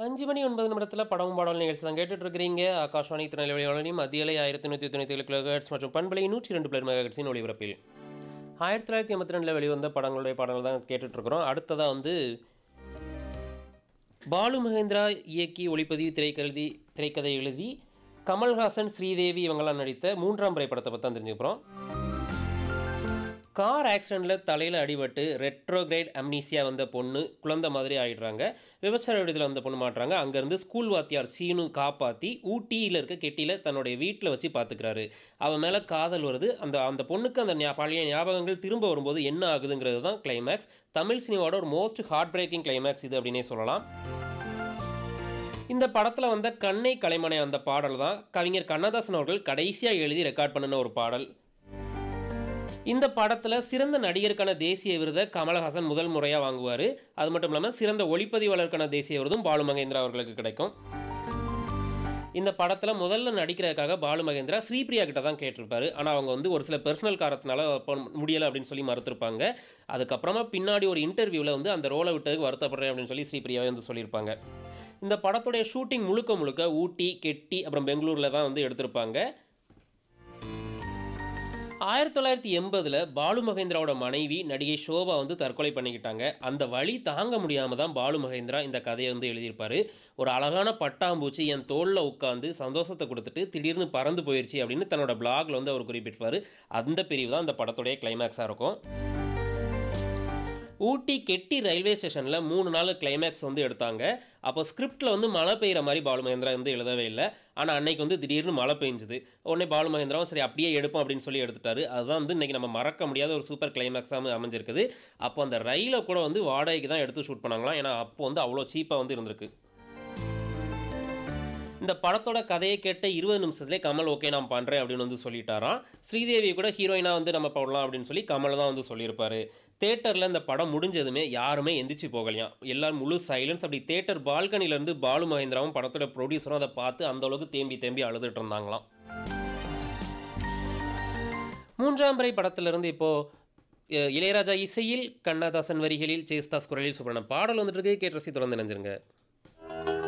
அஞ்சு மணி ஒன்பது நிமிடத்தில் படமும் பாடல் நிகழ்ச்சி தான் கேட்டுட்டு இருக்கிறீங்க ஆகாஷ்வாணி திருநெல்வேலி வானொலி மத்தியலை ஆயிரத்தி நூற்றி தொண்ணூற்றி ஏழு கிலோஹெட்ஸ் மற்றும் பண்பலை நூற்றி ரெண்டு பிளர் மெகாஹெட்ஸின் ஒளிபரப்பில் ஆயிரத்தி தொள்ளாயிரத்தி எண்பத்தி ரெண்டில் வெளிவந்த படங்களுடைய பாடங்கள் தான் கேட்டுட்டு இருக்கிறோம் அடுத்ததாக வந்து பாலு மகேந்திரா இயக்கி ஒளிப்பதிவு திரைக்கருதி திரைக்கதை எழுதி கமல்ஹாசன் ஸ்ரீதேவி இவங்கெல்லாம் நடித்த மூன்றாம் முறை படத்தை பற்றி தான் தெரிஞ்சுக்கிறோம் கார் ஆக்சிடெண்ட்டில் தலையில் அடிபட்டு ரெட்ரோகிரேட் அம்னீசியா வந்த பொண்ணு குழந்தை மாதிரி ஆயிடுறாங்க விபச்சார விடுதலை வந்த பொண்ணு மாட்டுறாங்க அங்கேருந்து ஸ்கூல் வாத்தியார் சீனு காப்பாற்றி ஊட்டியில் இருக்க கெட்டியில் தன்னுடைய வீட்டில் வச்சு பார்த்துக்கிறாரு அவன் மேலே காதல் வருது அந்த அந்த பொண்ணுக்கு அந்த ஞா- பழைய ஞாபகங்கள் திரும்ப வரும்போது என்ன ஆகுதுங்கிறது தான் கிளைமேக்ஸ் தமிழ் சினிமாவோட ஒரு மோஸ்ட் ஹார்ட் பிரேக்கிங் கிளைமேக்ஸ் இது அப்படின்னே சொல்லலாம் இந்த படத்தில் வந்த கண்ணை கலைமனை அந்த பாடல் தான் கவிஞர் கண்ணதாசன் அவர்கள் கடைசியாக எழுதி ரெக்கார்ட் பண்ணின ஒரு பாடல் இந்த படத்தில் சிறந்த நடிகருக்கான தேசிய விருதை கமலஹாசன் முதல் முறையாக வாங்குவார் அது மட்டும் இல்லாமல் சிறந்த ஒளிப்பதிவாளருக்கான தேசிய விருதும் பாலு மகேந்திரா அவர்களுக்கு கிடைக்கும் இந்த படத்தில் முதல்ல நடிக்கிறதுக்காக பாலு மகேந்திரா ஸ்ரீபிரியா கிட்ட தான் கேட்டிருப்பாரு ஆனால் அவங்க வந்து ஒரு சில பர்சனல் காரணத்தினால முடியலை அப்படின்னு சொல்லி மறுத்திருப்பாங்க அதுக்கப்புறமா பின்னாடி ஒரு இன்டர்வியூவில் வந்து அந்த ரோலை விட்டதுக்கு வருத்தப்படுறேன் அப்படின்னு சொல்லி ஸ்ரீபிரியாவே வந்து சொல்லியிருப்பாங்க இந்த படத்துடைய ஷூட்டிங் முழுக்க முழுக்க ஊட்டி கெட்டி அப்புறம் பெங்களூரில் தான் வந்து எடுத்திருப்பாங்க ஆயிரத்தி தொள்ளாயிரத்தி எண்பதில் பாலு மகேந்திராவோட மனைவி நடிகை ஷோபா வந்து தற்கொலை பண்ணிக்கிட்டாங்க அந்த வழி தாங்க முடியாமல் தான் பாலு மகேந்திரா இந்த கதையை வந்து எழுதியிருப்பாரு ஒரு அழகான பட்டாம்பூச்சி என் தோளில் உட்காந்து சந்தோஷத்தை கொடுத்துட்டு திடீர்னு பறந்து போயிடுச்சு அப்படின்னு தன்னோட பிளாக்ல வந்து அவர் குறிப்பிட்டிருப்பாரு அந்த பிரிவு தான் இந்த படத்துடைய கிளைமேக்ஸாக இருக்கும் ஊட்டி கெட்டி ரயில்வே ஸ்டேஷனில் மூணு நாள் கிளைமேக்ஸ் வந்து எடுத்தாங்க அப்போ ஸ்கிரிப்டில் வந்து மழை பெய்கிற மாதிரி பாலு மகேந்திரா வந்து எழுதவே இல்லை ஆனால் அன்னைக்கு வந்து திடீர்னு மழை பெஞ்சுது உடனே பாலு மகேந்திராவும் சரி அப்படியே எடுப்போம் அப்படின்னு சொல்லி எடுத்துட்டாரு அதுதான் வந்து இன்றைக்கி நம்ம மறக்க முடியாத ஒரு சூப்பர் கிளைமேக்ஸாக அமைஞ்சிருக்குது அப்போ அந்த ரயிலை கூட வந்து வாடகைக்கு தான் எடுத்து ஷூட் பண்ணாங்களாம் ஏன்னா அப்போ வந்து அவ்வளோ சீப்பாக வந்து இருந்திருக்கு இந்த படத்தோட கதையை கேட்ட இருபது நிமிஷத்துலேயே கமல் ஓகே நான் பண்ணுறேன் அப்படின்னு வந்து சொல்லிட்டாராம் ஸ்ரீதேவி கூட ஹீரோயினாக வந்து நம்ம போடலாம் அப்படின்னு சொல்லி கமல் தான் வந்து சொல்லியிருப்பாரு தேட்டரில் இந்த படம் முடிஞ்சதுமே யாருமே எந்திரிச்சு போகலையாம் எல்லாரும் முழு சைலன்ஸ் அப்படி தேட்டர் பால்கனிலேருந்து பாலு மகேந்திராவும் படத்தோட ப்ரொடியூசரும் அதை பார்த்து அந்த அளவுக்கு தேம்பி தேம்பி அழுதுட்டு இருந்தாங்களாம் மூன்றாம் முறை படத்திலிருந்து இப்போது இளையராஜா இசையில் கண்ணதாசன் வரிகளில் ஜெயஸ்தாஸ் குரலில் சுப்ரணம் பாடல் வந்துட்டு இருக்கு கேட்டு ரசி தொடர்ந்து நினைஞ்சிருங்க